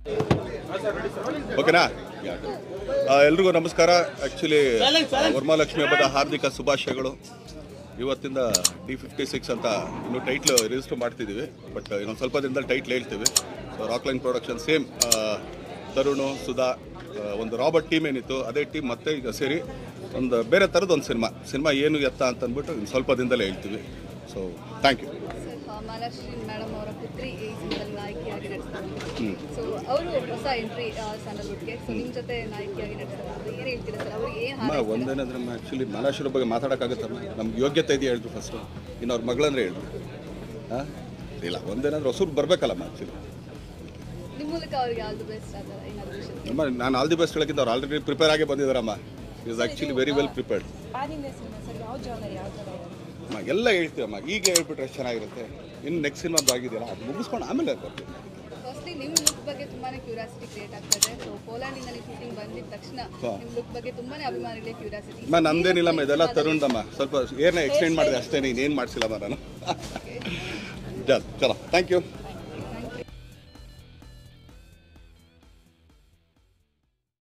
ಓಕೆನಾ ಆ, ಎಲ್ರಿಗೂ ನಮಸ್ಕಾರ ಆ್ಯಕ್ಚುಲಿ ವರಮಹಾಲಕ್ಷ್ಮಿ ಹಬ್ಬದ ಹಾರ್ದಿಕ ಶುಭಾಶಯಗಳು ಇವತ್ತಿಂದ ಡಿ ಫಿಫ್ಟಿ ಸಿಕ್ಸ್ ಅಂತ ಇನ್ನು ಟೈಟ್ಲ್ ರಿಜಿಸ್ಟರ್ ಮಾಡ್ತಿದ್ದೀವಿ ಬಟ್ ಇನ್ನೊಂದು ಸ್ವಲ್ಪ ದಿನದಲ್ಲಿ ಟೈಟ್ಲ್ ಹೇಳ್ತೀವಿ so Rockline production same Tarun Sudha ಆ, ಒಂದು ರಾಬರ್ಟ್ ಟೀಮ್ ಏನಿತ್ತು ಅದೇ ಟೀಮ್ ಮತ್ತೆ ಈಗ ಸೇರಿ ಒಂದು ಬೇರೆ ಥರದ್ದು ಒಂದು ಸಿನಿಮಾ ಸಿನಿಮಾ ಏನು ಎತ್ತ ಅಂತ ಅಂದ್ಬಿಟ್ಟು ಇನ್ನು ಸ್ವಲ್ಪ ದಿನದಲ್ಲೇ ಹೇಳ್ತೀವಿ so thank you sir Malashri madam ಅವರ ಪುತ್ರಿ ಈ ಸಿನಿಮಾದಲ್ಲಿ ನಾಯಕಿಯಾಗಿ ನಟಿಸ್ತಾರೆ ಹ್ಮ್. ಸೊ ಅವರು ಹೊಸ ಎಂಟ್ರಿ ಸ್ಯಾಂಡಲ್ವುಡ್ಗೆ ಸೊ ನಿಮ್ಮ ಜೊತೆ ನಾಯಕಿಯಾಗಿ ನಟಿಸ್ತಾರೆ ಏನು ಹೇಳ್ತೀರಾ ಸರ್ ಅವ್ರಿಗೆ ಏನು ಅಮ್ಮ ಒಂದೇನಂದ್ರೆ ಆ್ಯಕ್ಚುಲಿ ಮಲಾಶ್ವರ ಬಗ್ಗೆ ಮಾತಾಡೋಕ್ಕಾಗತ್ತಮ್ಮ ನಮ್ಗೆ ಯೋಗ್ಯತೆ ಇದೆಯಾ ಹೇಳ್ರು ಫಸ್ಟು ಇನ್ನು ಅವ್ರ ಮಗಳಂದ್ರೆ ಹೇಳ್ರು ಹಾಂ ಇಲ್ಲ ಒಂದೇನಂದ್ರೆ ಹೊಸೂರು ಬರಬೇಕಲ್ಲಮ್ಮ ಆ್ಯಕ್ಚುಲಿ ನಿಮ್ಮ ಮೂಲಕ ಅವ್ರಿಗೆ ಆಲ್ ದಿ ಬೆಸ್ಟ್ ಆ ಥರ ಏನಾದರೂ ವಿಷಯ ಅಮ್ಮ ನಾನು ಆಲ್ ದಿ ಬೆಸ್ಟ್ ಹೇಳೋಕ್ಕಿಂತ ಅವ್ರು ಆಲ್ರೆಡಿ ಪ್ರಿಪೇರ್ ಆಗೇ ಬಂದಿದ್ದಾರಮ್ಮ is actually very well prepared pan India cinema sir ಯಾವ ಜಾನರ್ ಯಾವ ಥರ ಇದೆ ಅಮ್ಮ ಎಲ್ಲ ಹೇಳ್ತೀವಮ್ಮ ಈಗಲೇ ಹೇಳ್ಬಿಟ್ರೆ ಎಷ್ಟು ಚೆನ್ನಾಗಿರುತ್ತೆ ಇನ್ನು ನೆಕ್ಸ್ಟ್ ಸಿನಿಮಾದ್ದು ಆಗಿದೆಯಲ್ಲ ಅದು ಮುಗಿಸ್ಕೊಂಡು ಆಮೇಲೆ ಬರ್ತೀವಿ ಫಸ್ಟ್ಲಿ ನಿಮ್ಮ ಲುಕ್ ಬಗ್ಗೆ ತುಂಬಾನೇ ಕ್ಯೂರಿಯಾಸಿಟಿ ಕ್ರಿಯೇಟ್ ಆಗ್ತದೆ ಸೊ ಪೋಲ್ಯಾಂಡಿಂದ ನೀವು ಶೂಟಿಂಗ್ ಬಂದಿದ ತಕ್ಷಣ ಹಾ. ನಿಮ್ಮ ಲುಕ್ ಬಗ್ಗೆ ತುಂಬಾನೇ ಅಭಿಮಾನಿಗಳಿಗೆ ಕ್ಯೂರಿಯಾಸಿಟಿ ಅಮ್ಮ ನಂದೇನಿಲ್ಲಮ್ಮ ಇದೆಲ್ಲ ತರುಣ್ದಮ್ಮ ಸ್ವಲ್ಪ ಏರ್ನ ಎಕ್ಸ್ಟೆಂಡ್ ಮಾಡಿದೆ ಅಷ್ಟೇ ನೀನು ಏನು ಮಾಡಿಸಿಲ್ಲಮ್ಮ ನಾನು ಚಲೋ ಥ್ಯಾಂಕ್ ಯು